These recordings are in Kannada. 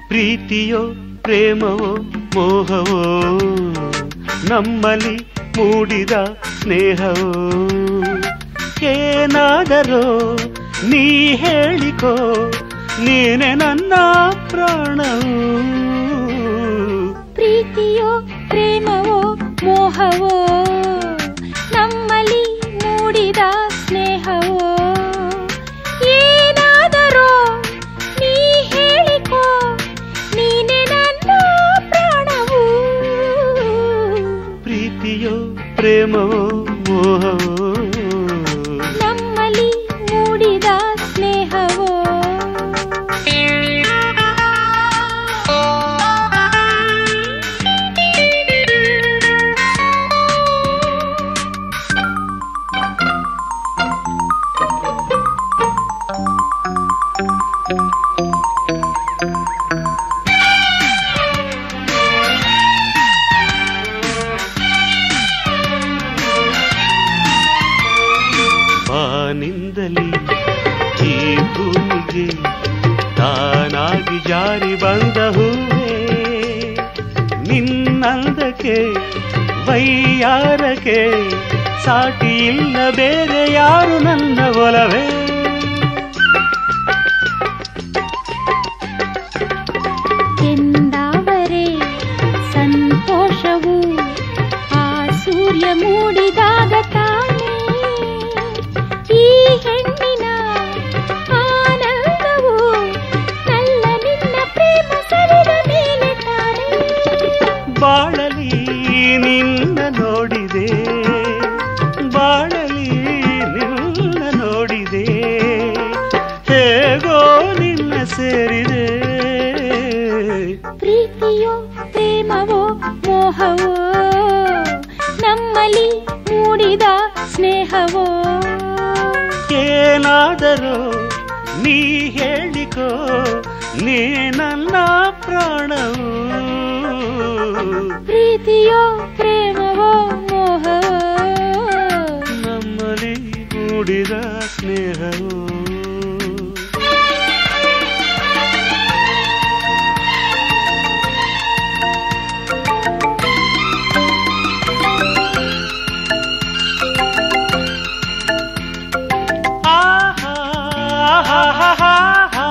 ಪ್ರೀತಿಯೋ ಪ್ರೇಮವೋ ಮೋಹವೋ ನಮ್ಮಲ್ಲಿ ಮೂಡಿದ ಸ್ನೇಹವೋ ಏನಾದರೋ ನೀ ಹೇಳಿಕೋ ನೀನೆ ನನ್ನ ಪ್ರಾಣವು ಪ್ರೀತಿಯೋ ಪ್ರೇಮವೋ ಮೋಹವೋ ನಮ್ಮಲ್ಲಿ ಮೂಡಿದ ಸ್ನೇಹವೋ ಏನಾದರೋ ನೀ ಹೇಳಿಕೋ ನೀನೆ ನನ್ನ ಪ್ರಾಣವು ಪ್ರೀತಿಯೋ ಪ್ರೇಮವೋ ಮೋಹವೋ ನಮ್ಮಲ್ಲಿ ಮೂಡಿದ ಸ್ನೇಹವೋ ಬಾನಿಂದಲಿ ಈ ಭೂಮಿಗೆ ತಾನಾಗಿ ಜಾರಿ ಬಂದ ಹೂವೇ ನಿನ್ನಂದಕ್ಕೆ ವೈಯಾರಕ್ಕೆ ಸಾಟಿ ಇಲ್ಲ ಬೇರೆ ಯಾರು ನನ್ನ ಒಲವೇ ಎಂದಾವರೆ ಸಂತೋಷವು ಆ ಸೂರ್ಯ ಮೂಡಿದಾಗ ತಾನೇ ಈ ಹೆಣ್ಣಿನ ಆನಂದವು ನಲ್ಲ ನಿನ್ನ ಪ್ರೇಮ ಸರಿದ ಮೇಲೆ ತಾನೇ ಬಾಳಲಿ ನಿನ್ನ ನೋಡಿದೆ ಬಾಳಲಿ ನಿನ್ನ ನೋಡಿದೆ ಹೇಗೋ ನಿನ್ನ ಸೇರಿದೆ ಪ್ರೀತಿಯೋ ಪ್ರೇಮವೋ ಮೋಹವೋ ನಮ್ಮಲ್ಲಿ ಮೂಡಿದ ಸ್ನೇಹವೋ ಏನಾದರೂ ನೀ ಹೇಳಿಕೋ ನೀ ನನ್ನ ಪ್ರಾಣವು ಪ್ರೀತಿಯೋ ಪ್ರೇಮವೋ ಮೋಹವೋ ನಮ್ಮಲ್ಲಿ ಮೂಡಿದ ಸ್ನೇಹವು ಆಹಾ, ಆಹಾ, ಆಹಾ, ಆಹಾ.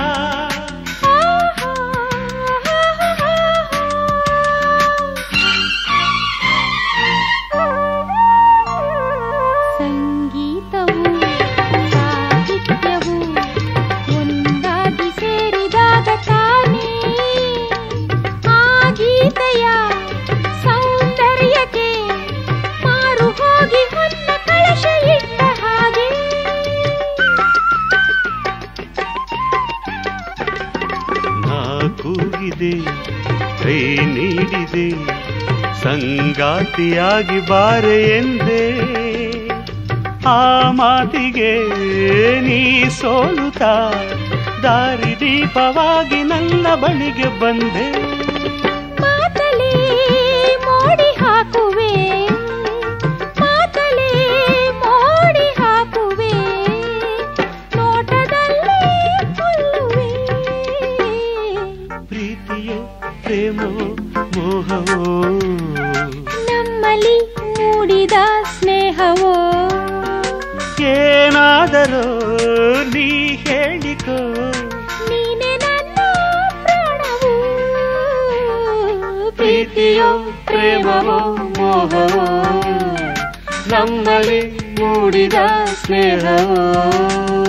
ಸಂಗೀತವು ಸಾಹಿತ್ಯವು ಒಂದಾಗಿ ಸೇರಿದಾಗ ತಾನೇ ಆ ಗೀತೆಯ ಸೌಂದರ್ಯಕ್ಕೆ ಮಾರು ಹೋಗಿ ಹೊನ್ನ ಕಳಶ ಇಟ್ಟ ಹಾಗೆ ನಾ ಕೂಗಿದೆ ಕೈ ನೀಡಿದೆ ಸಂಗಾತಿಯಾಗಿ ಬಾರೆ ಎಂದೆ ಆ ಮಾತಿಗೆ ನೀ ಸೋಲುತ್ತಾ ದಾರಿ ದೀಪವಾಗಿ ನನ್ನ ಬಳಿಗೆ ಬಂದೆ ಮಾತಲೇ ಮೋಡಿ ಹಾಕುವೆ ಮಾತಲೇ ಮೋಡಿ ಹಾಕುವೆ ನೋಟದಲ್ಲಿ ಕೊಲ್ಲುವೆ ಪ್ರೀತಿಯೋ ಪ್ರೇಮವೋ ಮೋಹವೋ ನಮ್ಮಲ್ಲಿ ಮೂಡಿದ ಸ್ನೇಹವೋ ಏನಾದರೂ ನೀ ಹೇಳಿಕೋ ನೀನೆ ನನ್ನ ಪ್ರಾಣವು ಪ್ರೀತಿಯೋ ಪ್ರೇಮವೋ ಮೋಹವೋ ನಮ್ಮಲ್ಲಿ ಮೂಡಿದ ಸ್ನೇಹವೋ